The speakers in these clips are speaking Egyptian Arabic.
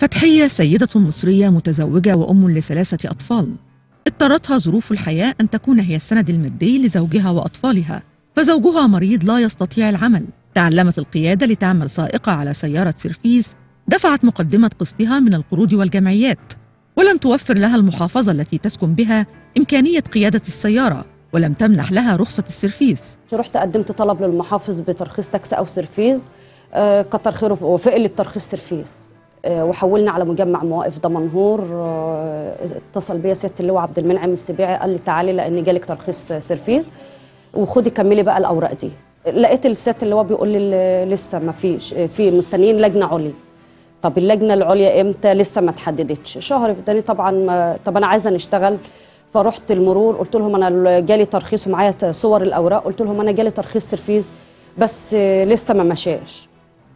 فتحية سيدة مصرية متزوجة وأم لثلاثة أطفال اضطرتها ظروف الحياة أن تكون هي السند المادي لزوجها وأطفالها فزوجها مريض لا يستطيع العمل تعلمت القيادة لتعمل سائقة على سيارة سيرفيس دفعت مقدمة قسطها من القروض والجمعيات ولم توفر لها المحافظة التي تسكن بها إمكانية قيادة السيارة ولم تمنح لها رخصة السيرفيس رحت قدمت طلب للمحافظ بترخيص تاكسي او سيرفيز آه، كتر خيره وافق لي بترخيص سيرفيز آه، وحولنا على مجمع مواقف دمنهور آه، اتصل بيا سياده اللواء عبد المنعم السبيعي قال لي تعالي لان جالك ترخيص سيرفيز وخدي كملي بقى الاوراق دي لقيت السياده اللواء بيقول لي لسه ما فيش في مستنيين لجنه عليا طب اللجنه العليا امتى لسه ما اتحددتش شهر تاني طبعا ما طب انا عايزه نشتغل فرحت المرور قلت لهم انا جالي ترخيص ومعايا صور الاوراق قلت لهم انا جالي ترخيص ترفيز بس لسه ما مشاش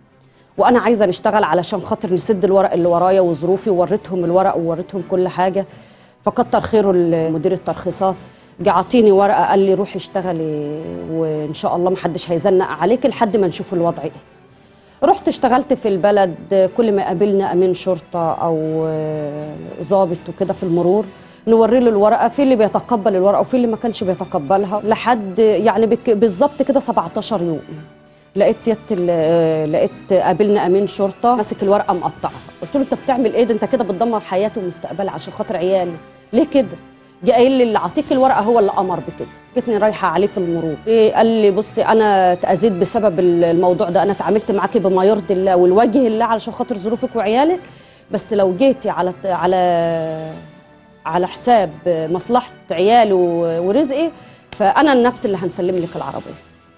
وانا عايزه نشتغل علشان خاطر نسد الورق اللي ورايا وظروفي ووريتهم الورق ووريتهم كل حاجه فكتر خيره مدير الترخيصات جه عطيني ورقه قال لي روحي اشتغلي وان شاء الله ما حدش هيزنق عليك لحد ما نشوف الوضع ايه رحت اشتغلت في البلد كل ما قابلنا امين شرطه او ضابط وكده في المرور نوري له الورقه في اللي بيتقبل الورقه وفي اللي ما كانش بيتقبلها لحد يعني بالظبط كده 17 يوم لقيت سياده لقيت قابلنا امين شرطه ماسك الورقه مقطعه قلت له انت بتعمل ايه ده انت كده بتدمر حياتي ومستقبلي عشان خاطر عيالي ليه كده جه قايل لي اللي عطيك الورقه هو اللي امر بكده جيتني رايحه عليه في المرور إيه قال لي بصي انا اتاذيت بسبب الموضوع ده انا اتعاملت معاكي بما يرضي الله والوجه الله علشان خاطر ظروفك وعيالك بس لو جيتي على على على حساب مصلحه عيالي ورزقي فانا النفس اللي هنسلم لك العربيه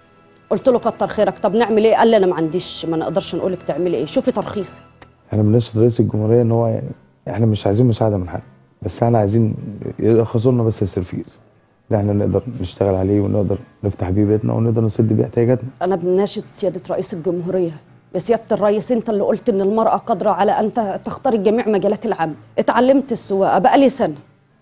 قلت له كتر خيرك طب نعمل ايه قال لي انا ما عنديش ما نقدرش نقول لك تعملي ايه شوفي ترخيصك احنا بنشهد رئيس الجمهوريه ان هو يعني احنا مش عايزين مساعده من حد بس احنا عايزين يرخصوا لنا بس السيرفيس اللي احنا نقدر نشتغل عليه ونقدر نفتح بيه بيتنا ونقدر نسد بيه احتياجاتنا انا بناشد سياده رئيس الجمهوريه يا سياده الرئيس انت اللي قلت ان المراه قادره على ان تختار جميع مجالات العمل اتعلمت السواقه بقى لي سنه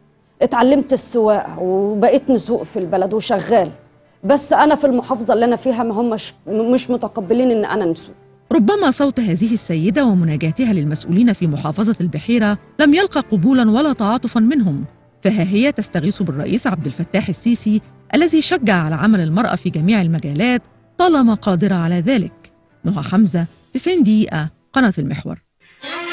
اتعلمت السواقه وبقيت نسوق في البلد وشغال بس انا في المحافظه اللي انا فيها ما همش مش متقبلين ان انا نسوق ربما صوت هذه السيدة ومناجاتها للمسؤولين في محافظة البحيرة لم يلقى قبولا ولا تعاطفا منهم فها هي تستغيث بالرئيس عبد الفتاح السيسي الذي شجع على عمل المرأة في جميع المجالات طالما قادرة على ذلك نهى حمزة 90 دقيقة قناة المحور